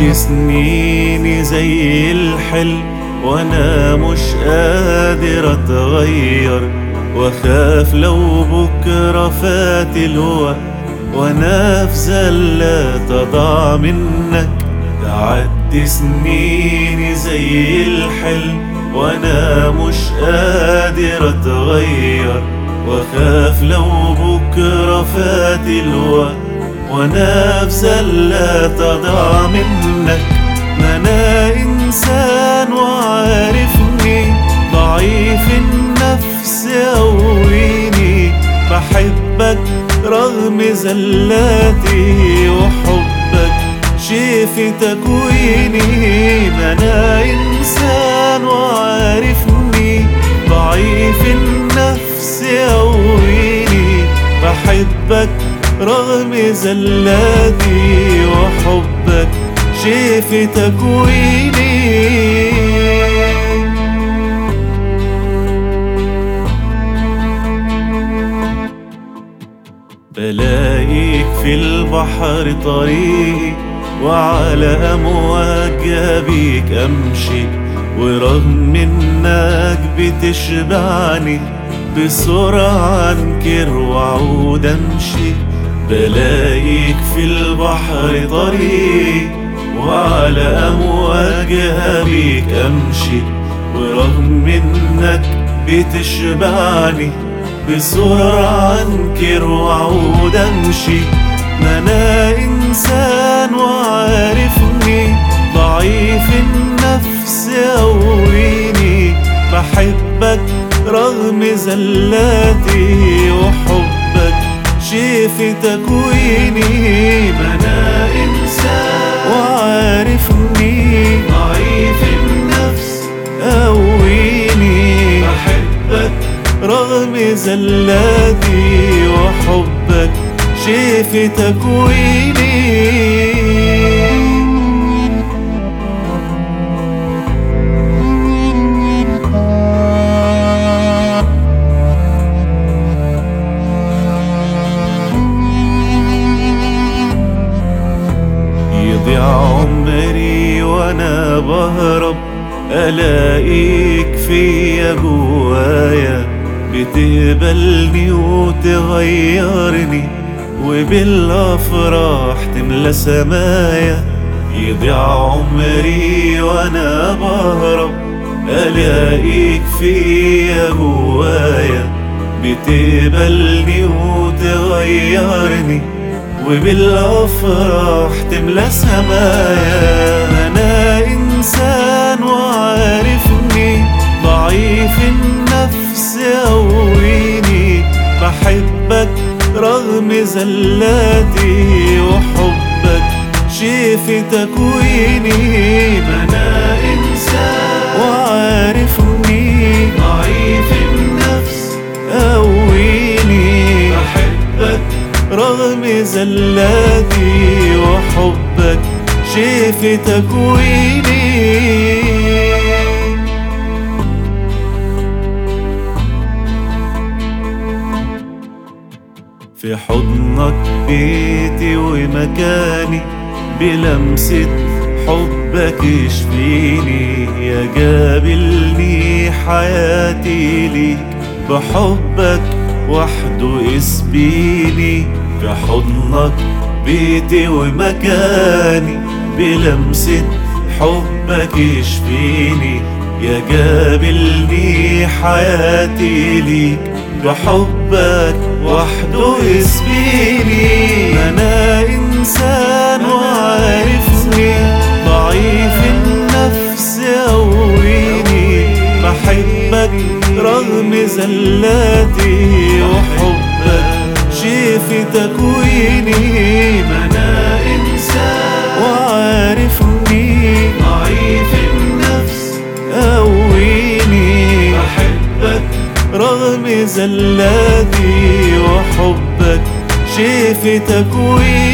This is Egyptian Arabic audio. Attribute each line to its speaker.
Speaker 1: تعدي سنيني زي الحلم وانا مش قادر اتغير واخاف لو بكره فات الوقت وانا في زلة تضاع منك تعدي سنيني زي الحلم وانا مش قادر اتغير واخاف لو بكره فات الوقت وانا في زلة تضاع منك ما انا انسان وعارفني ضعيف النفس قويني بحبك رغم زلاتي وحبك شي في تكويني ما انا انسان وعارفني ضعيف النفس قويني بحبك رغم زلاتي وحبك شي في تكويني بلاقيك في البحر طريقي وعلى أمواج بيك أمشي ورغم إنك بتشبعني بسرعة أنكر وأعود أمشي بلاقيك في البحر طريق وعلى أمواجها بيك أمشي ورغم إنك بتشبعني بسرعة أنكر وأعود أمشي ما أنا إنسان وعارفني ضعيف النفس قويني بحبك رغم زلاتي وحبك شي في تكويني ما أنا إنسان وعارفني ضعيف النفس قويني بحبك رغم زلاتي وحبك شي في تكويني يضيع عمري وانا بهرب الاقيك فيا جوايا بتقبلني وتغيرني وبالافراح تملى سمايا يضيع عمري وانا بهرب الاقيك فيا جوايا بتقبلني وتغيرني وبالافراح تملى سمايا انا انسان وعارفني ضعيف النفس قويني بحبك رغم زلاتي وحبك شي في تكويني ما انا انسان وعارفني ضعيف النفس قويني بحبك رغم زلاتي وحبك شي في تكويني في حضنك بيتي ومكاني بلمسة حبك يشفيني يا جابلني حياتي ليك بحبك وحده اسبيني في حضنك بيتي ومكاني بلمسة حبك يشفيني يا جابلني حياتي ليك بحبك وحده يسبيني أنا إنسان وعارفني ضعيف النفس قويني بحبك رغم زلاتي وحبك شي في تكويني ما أنا إنسان وعارفني ضعيف النفس قويني بحبك رغم زلاتي وحبك شي في تكويني